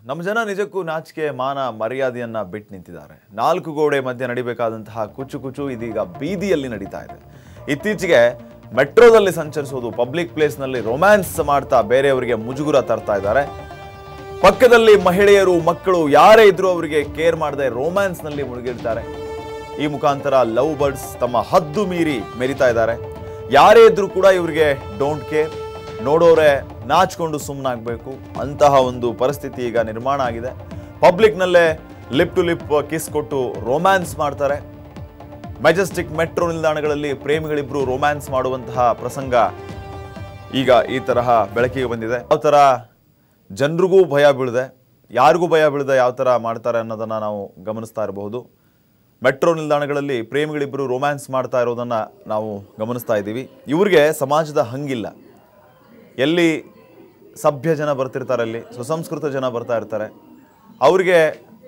ನಮ್ಮ ಜನ ನಿಜಕ್ಕೂ ನಾಚಿಕೆ ಮಾನ ಮರ್ಯಾದೆಯನ್ನ ಬಿಟ್ಟು ನಿಂತಿದ್ದಾರೆ ನಾಲ್ಕು ಗೋಡೆ ಮಧ್ಯೆ ನಡಿಬೇಕಾದಂತಹ ಕುಚು ಕುಚು ಇದೀಗ ಬೀದಿಯಲ್ಲಿ ನಡೀತಾ ಇದೆ ಇತ್ತೀಚೆಗೆ ಮೆಟ್ರೋದಲ್ಲಿ ಸಂಚರಿಸೋದು ಪಬ್ಲಿಕ್ ಪ್ಲೇಸ್ನಲ್ಲಿ ರೊಮ್ಯಾನ್ಸ್ ಮಾಡ್ತಾ ಬೇರೆಯವರಿಗೆ ಮುಜುಗುರ ತರ್ತಾ ಇದ್ದಾರೆ ಪಕ್ಕದಲ್ಲಿ ಮಹಿಳೆಯರು ಮಕ್ಕಳು ಯಾರೇ ಇದ್ರೂ ಅವರಿಗೆ ಕೇರ್ ಮಾಡದೆ ನಲ್ಲಿ ಮುಳುಗಿರ್ತಾರೆ ಈ ಮುಖಾಂತರ ಲವ್ ಬರ್ಡ್ಸ್ ತಮ್ಮ ಹದ್ದು ಮೀರಿ ಮೆರಿತಾ ಇದ್ದಾರೆ ಯಾರೇ ಇದ್ರೂ ಕೂಡ ಇವರಿಗೆ ಡೋಂಟ್ ಕೇರ್ ನೋಡೋರೆ ನಾಚ್ಕೊಂಡು ಸುಮ್ಮನಾಗಬೇಕು ಅಂತಹ ಒಂದು ಪರಿಸ್ಥಿತಿ ಈಗ ನಿರ್ಮಾಣ ಆಗಿದೆ ಪಬ್ಲಿಕ್ನಲ್ಲೇ ಲಿಪ್ ಟು ಲಿಪ್ ಕಿಸ್ ಕೊಟ್ಟು ರೊಮ್ಯಾನ್ಸ್ ಮಾಡ್ತಾರೆ ಮೆಜೆಸ್ಟಿಕ್ ಮೆಟ್ರೋ ನಿಲ್ದಾಣಗಳಲ್ಲಿ ಪ್ರೇಮಿಗಳಿಬ್ರು ರೊಮ್ಯಾನ್ಸ್ ಮಾಡುವಂತಹ ಪ್ರಸಂಗ ಈಗ ಈ ತರಹ ಬೆಳಕಿಗೆ ಬಂದಿದೆ ಯಾವ ಥರ ಜನರಿಗೂ ಭಯ ಬೀಳದೆ ಯಾರಿಗೂ ಭಯ ಬೀಳದೆ ಯಾವ ಥರ ಮಾಡ್ತಾರೆ ಅನ್ನೋದನ್ನು ನಾವು ಗಮನಿಸ್ತಾ ಇರಬಹುದು ಮೆಟ್ರೋ ನಿಲ್ದಾಣಗಳಲ್ಲಿ ಪ್ರೇಮಿಗಳಿಬ್ಬರು ರೊಮ್ಯಾನ್ಸ್ ಮಾಡ್ತಾ ಇರೋದನ್ನು ನಾವು ಗಮನಿಸ್ತಾ ಇದ್ದೀವಿ ಇವ್ರಿಗೆ ಸಮಾಜದ ಹಂಗಿಲ್ಲ ಎಲ್ಲಿ ಸಭ್ಯ ಜನ ಬರ್ತಿರ್ತಾರೆ ಅಲ್ಲಿ ಸುಸಂಸ್ಕೃತ ಜನ ಬರ್ತಾ ಇರ್ತಾರೆ ಅವ್ರಿಗೆ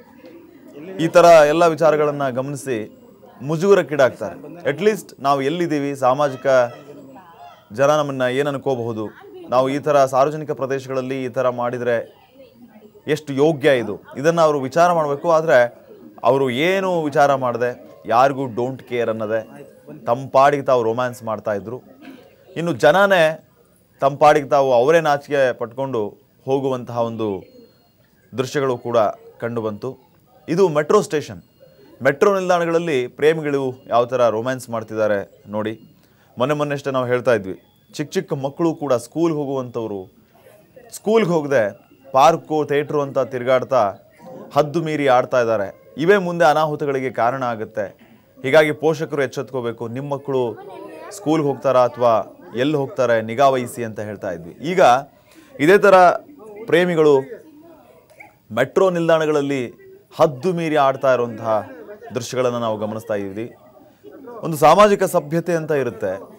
ಈ ಥರ ಎಲ್ಲ ವಿಚಾರಗಳನ್ನು ಗಮನಿಸಿ ಮುಜುಗರಕ್ಕೀಡಾಗ್ತಾರೆ ಅಟ್ಲೀಸ್ಟ್ ನಾವು ಎಲ್ಲಿದ್ದೀವಿ ಸಾಮಾಜಿಕ ಜನ ನಮ್ಮನ್ನ ಏನು ಅನ್ಕೋಬಹುದು ನಾವು ಈ ಥರ ಸಾರ್ವಜನಿಕ ಪ್ರದೇಶಗಳಲ್ಲಿ ಈ ಥರ ಮಾಡಿದರೆ ಎಷ್ಟು ಯೋಗ್ಯ ಇದು ಇದನ್ನು ಅವರು ವಿಚಾರ ಮಾಡಬೇಕು ಆದರೆ ಅವರು ಏನು ವಿಚಾರ ಮಾಡದೆ ಯಾರಿಗೂ ಡೋಂಟ್ ಕೇರ್ ಅನ್ನೋದೇ ತಮ್ಮ ಪಾಡಿಗೆ ತಾವು ರೊಮ್ಯಾನ್ಸ್ ಮಾಡ್ತಾ ಇದ್ರು ಇನ್ನು ಜನನೇ ತಮ್ಮ ಪಾಡಿಗೆ ತಾವು ಅವರೇ ನಾಚಿಕೆ ಪಟ್ಕೊಂಡು ಹೋಗುವಂತಹ ಒಂದು ದೃಶ್ಯಗಳು ಕೂಡ ಕಂಡುಬಂತು ಇದು ಮೆಟ್ರೋ ಸ್ಟೇಷನ್ ಮೆಟ್ರೋ ನಿಲ್ದಾಣಗಳಲ್ಲಿ ಪ್ರೇಮಿಗಳು ಯಾವ ಥರ ರೊಮ್ಯಾನ್ಸ್ ಮಾಡ್ತಿದ್ದಾರೆ ನೋಡಿ ಮೊನ್ನೆ ಮೊನ್ನೆಷ್ಟೇ ನಾವು ಹೇಳ್ತಾ ಇದ್ವಿ ಚಿಕ್ಕ ಚಿಕ್ಕ ಮಕ್ಕಳು ಕೂಡ ಸ್ಕೂಲ್ ಹೋಗುವಂಥವ್ರು ಸ್ಕೂಲ್ಗೆ ಹೋಗದೆ ಪಾರ್ಕು ಥಿಯೇಟ್ರು ಅಂತ ತಿರುಗಾಡ್ತಾ ಹದ್ದು ಮೀರಿ ಆಡ್ತಾ ಇದ್ದಾರೆ ಇವೇ ಮುಂದೆ ಅನಾಹುತಗಳಿಗೆ ಕಾರಣ ಆಗುತ್ತೆ ಹೀಗಾಗಿ ಪೋಷಕರು ಎಚ್ಚೆತ್ಕೋಬೇಕು ನಿಮ್ಮ ಮಕ್ಕಳು ಸ್ಕೂಲ್ಗೆ ಹೋಗ್ತಾರಾ ಅಥವಾ ಎಲ್ಲಿ ಹೋಗ್ತಾರೆ ನಿಗಾ ವಹಿಸಿ ಅಂತ ಹೇಳ್ತಾ ಇದ್ವಿ ಈಗ ಇದೇ ಥರ ಪ್ರೇಮಿಗಳು ಮೆಟ್ರೋ ನಿಲ್ದಾಣಗಳಲ್ಲಿ ಹದ್ದು ಮೀರಿ ಆಡ್ತಾ ಇರುವಂತಹ ದೃಶ್ಯಗಳನ್ನು ನಾವು ಗಮನಿಸ್ತಾ ಇದ್ದೀವಿ ಒಂದು ಸಾಮಾಜಿಕ ಸಭ್ಯತೆ ಅಂತ ಇರುತ್ತೆ